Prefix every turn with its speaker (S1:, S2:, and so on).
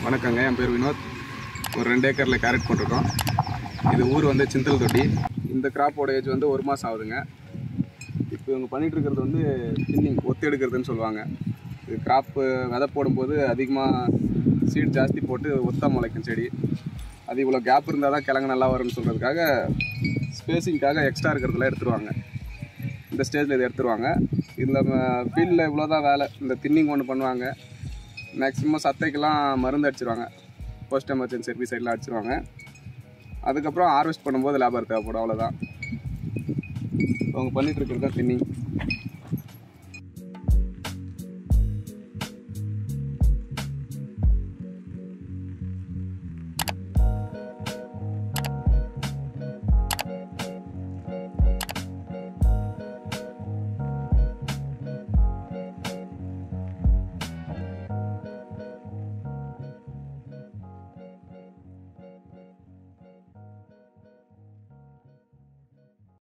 S1: வணக்கங்க என் பேர் வினோத் ஒரு ரெண்டு ஏக்கரில் கேரட் போட்டிருக்கோம் இது ஊர் வந்து சிந்தல் தொட்டி இந்த கிராப்போட ஏஜ் வந்து ஒரு மாதம் ஆகுதுங்க இப்போ இவங்க பண்ணிட்டு இருக்கிறது வந்து தின்னிங் ஒத்து எடுக்கிறதுன்னு சொல்லுவாங்க இது கிராப்பு விதை போடும்போது அதிகமாக சீட் ஜாஸ்தி போட்டு ஒத்தா முளைக்கும் செடி அது இவ்வளோ கேப் இருந்தால் தான் கிழங்கு நல்லா வரும்னு சொல்கிறதுக்காக ஸ்பேசிங்க்காக எக்ஸ்ட்ரா இருக்கிறதுல எடுத்துருவாங்க இந்த ஸ்டேஜில் இதை எடுத்துருவாங்க இதில் ஃபீல்டில் இவ்வளோ தான் வேலை இந்த தின்னிங் ஒன்று பண்ணுவாங்க மேக்ஸிமம் சத்தைக்கெல்லாம் மருந்து அடிச்சிருவாங்க போஸ்ட் எமர்ஜென்சி சர்வீஸ் சைடில் அடிச்சிருவாங்க அதுக்கப்புறம் ஹார்வெஸ்ட் பண்ணும்போது லேபர் தேவைப்படும் அவ்வளோதான் அவங்க பண்ணிட்டு இருக்கிறது தான் தின்னிங்